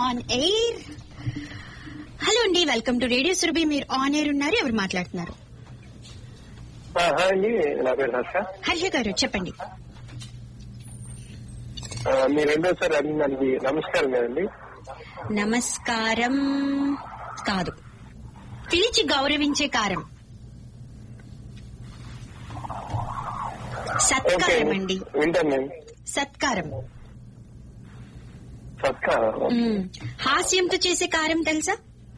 On air hello అండి welcome to radio Surabhi మీరు on air ఉన్నారు ఎవరు మాట్లాడుతున్నారు ఆ, హాయ్ అండి నా పేరు హర్ష హర్ష గారు చెప్పండి ఆ, మీ రెండోసారి అడిగినందుకు నమస్కారం కదండి నమస్కారం కాదు పిలిచి గౌరవించే కారం ఓకే సత్కారం అండి వింటాను నేను సత్కారం సత్కారం మ్మ్. హాస్యంతో చేసే కారం తెలుసా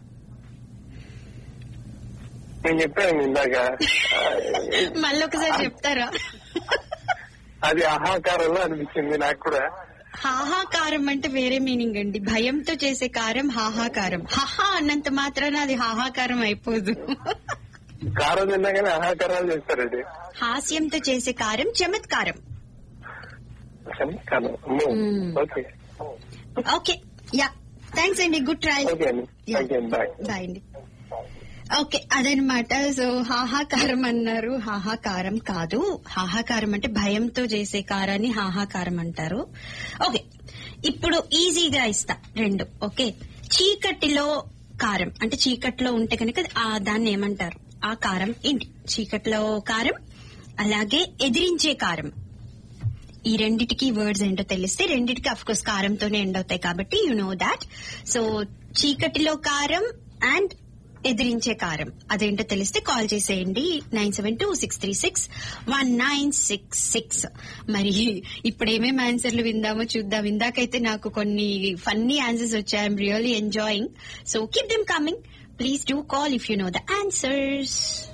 నేను చెప్పాను ఇందాక ఆ, మళ్ళీ ఒకసారి చెప్తారా అది అహాకారంలో అనిపించింది నాకు కూడా హాహాకారం అంటే వేరే మీనింగ్ అండి భయంతో చేసే కారం హాహాకారం హహా అన్నంత మాత్రాన అది హాహాకారం అయిపోదు కారం తిన్నాగానే అహాకారాలు చేస్తారండి హాస్యంతో చేసే కారం చమత్కారం సత్కారం అమ్మో. Hmm. Okay okay yeah thanks అండి గుడ్ ట్రై ఓకే అండి థ్యాంక్ యూ బాయ్ బాయ్ అండి ఓకే అదనమాట సో హాహాకారం అన్నారు హాహాకారం కాదు హాహాకారం అంటే భయంతో చేసే కారాన్ని హాహాకారం అంటారు ఓకే ఇప్పుడు ఈజీగా ఇస్తా రెండు ఓకే చీకటిలో కారం అంటే చీకట్లో ఉంటే కనుక ఆ దాన్ని ఏమంటారు ఆ కారం ఏంటి చీకట్లో కారం అలాగే ఎదిరించే కారం ఈ రెండిటికి వర్డ్స్ ఏంటో తెలిస్తే రెండిటికి అఫ్ కోర్స్ కారంతోనే ఎండ్ అవుతాయి కాబట్టి యు నో దాట్ సో చీకటిలో కారం అండ్ ఎదిరించే కారం అదేంటో తెలిస్తే కాల్ చేసేయండి nine seven two six three six one nine six six మరి ఇప్పుడు ఏమేమి ఆన్సర్లు విందామో చూద్దాం ఇందాకైతే నాకు కొన్ని ఫన్నీ ఆన్సర్స్ వచ్చాయి I'm really enjoying so keep them coming please do call if you know the answers